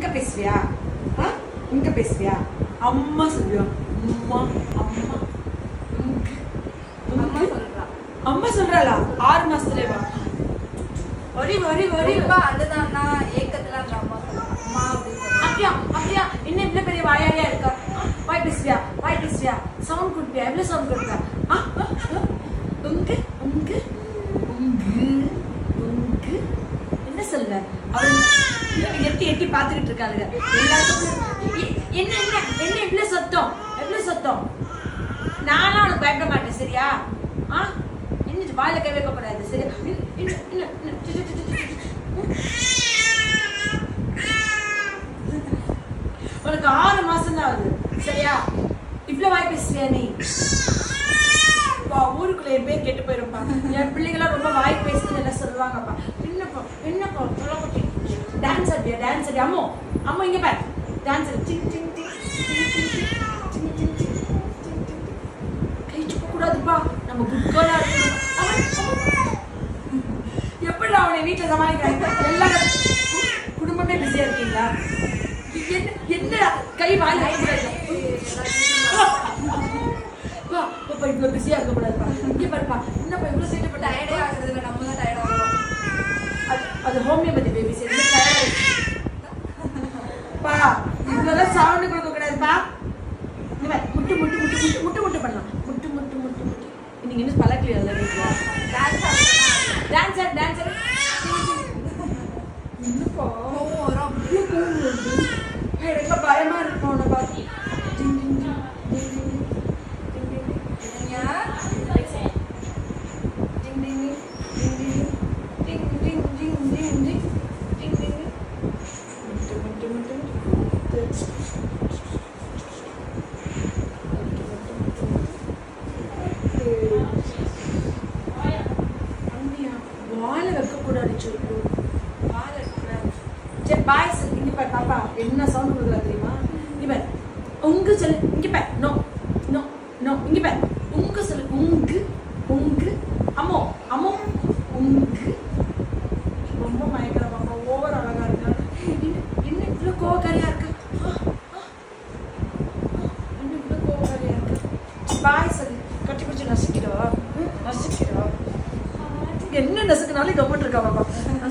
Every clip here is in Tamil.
இங்க பேசுவியா ஆ? இங்க பேசுவியா அம்மா சொல்லுவியா அம்மா அம்மா இங்க. அம்மா சொல்றா அம்மா சொல்றாளா ஆறு மாசத்துலயே வா வரி வரி வரி ரொம்ப அதுதான் நான் ஏக்கத்துல அந்த அம்மா சொல்றா அம்மா அப்படின்னு சொல்றா அப்படியா அப்படியா என்ன இவ்வளவு பெரிய வாயாடியா இருக்கா ஆ, வாய் பேசுவியா வாய் பேசுவியா சவுண்ட் கொடுப்பியா எவ்வளவு சவுண்ட் கொடுப்பா ஆ, ஆ, ஆ. உங்க உங்க உங்கு உங்கு என்ன சொல்ற அவள் எட்டி எட்டி பார்த்துக்கிட்டு இருக்காளுங்க எல்லாத்துக்கும் எ- என்ன என்ன என்ன இவ்வளவு சத்தம் எவ்வளவு சத்தம் நானும் அவனுக்கு பயப்பட மாட்டேன் சரியா ஆ என்ன வாயில கை வைக்கப்படாது சரியா இன்னும், இன்னும், இன்னும், இன்னும். சி, சி, சி, சி, சி, சி. உனக்கு ஆறு மாசம் தான் ஆகுது சரியா இவ்வளவு வாய் பேசுறியா நீ பா ஊருக்குள்ள என் பேர் கெட்டு போயிருப்பா என் பிள்ளைங்களாம் ரொம்ப வாய் பேசுன்னு என்ன சொல்லுவாங்கப்பா என்னப்பா என்னப்பா சொல்லப்பட்டி டான்ஸ் ஆடியா டான்ஸ் ஆடியா அம்மோ அம்மா இங்க பாரு டான்ஸ் ஆடி டிங் டிங் டிங் டிங் டிங் டிங் டிங் டிங் டிங் டிங் டிங் டிங். கை சுக்க கூடாதுப்பா நம்ம குட் கேர்லா இருக்கணும் அவன் அவன் எப்படி அவனை வீட்டுல சமாளிக்கிறாங்க எல்லாரும் கு- குடும்பமே பிஸியா இருக்கீங்களா என்ன என்ன கை வாய் வைக்கூடாது பா பாப்பா இவ்வளவு பிஸியா இருக்க கூடாதுப்பா இங்க பாருப்பா என்னப்பா இவ்வளவு சேட்டை பண்ண டயர்டே ஆகுறது இல்லை நம்ம தான் டயர்ட் ஆகிறோம் அது அது ஹோமியோபதி பேபி சரி பா இவ்வளவு சவுண்ட் கொடுக்க கூடாதுப்பா இந்த மாதிரி முட்டு முட்டு முட்டு முட்டு முட்டு முட்டு பண்ணலாம் முட்டு முட்டு முட்டு முட்டு இன்னைக்கு இன்னும் பழக்கலையா இல்லை வீட்டுல டான்ஸ் ஆடுறதுனா டான்சர் டான்சர் என்னப்பா கோவம் வரும் அப்படி எனக்கு பயமா இருக்கும் உன்னை பார்த்து டிங் டிங் டிங் டிங் டிங் டிங் டிங் டிங் இல்லைங்க Ding ding ding ding ding ding ding ding ding ding ding முட்டு முட்டு முட்டு முட்டு அண்ணியா வாழை வைக்கக்கூடாது சொல்லு வாழை வைக்கக்கூடாது சரி பாய் சார் இங்க பாரு பாப்பா என்ன சவுண்ட் கொடுக்குறா தெரியுமா இங்க பாரு உங்க சொல்லு இங்க பாரு நோ நோ நோ இங்க பாரு உங்க சொல்லு உங்கு உங்கு அம்மோ அம்மோ உங்கு ரொம்ப மயக்கிற பாப்பா ஓவர் அழகா இருக்கா என்ன என்ன இவ்வளவு கோவக்காரியா இருக்கு ஆ, ஆ. என்ன இவ்வளவு கோவக்காரியா இருக்கு பாய் சொல்லு கட்டி பிடிச்சி நசுக்கிறா ம், நசுக்கிறா என்ன நசுக்குனாலும் கவர்மெண்ட் இருக்கா பாப்பா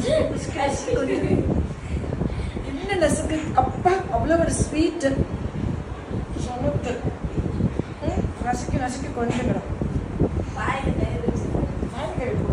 என்ன நசுக்கு அப்பா அவ்வளோ ஒரு ஸ்வீட்டு சொலுத்து நசுக்கி நசுக்கி கொஞ்சம் கிடம் வாயில தயிர் வச்சு வாயில் கழுவி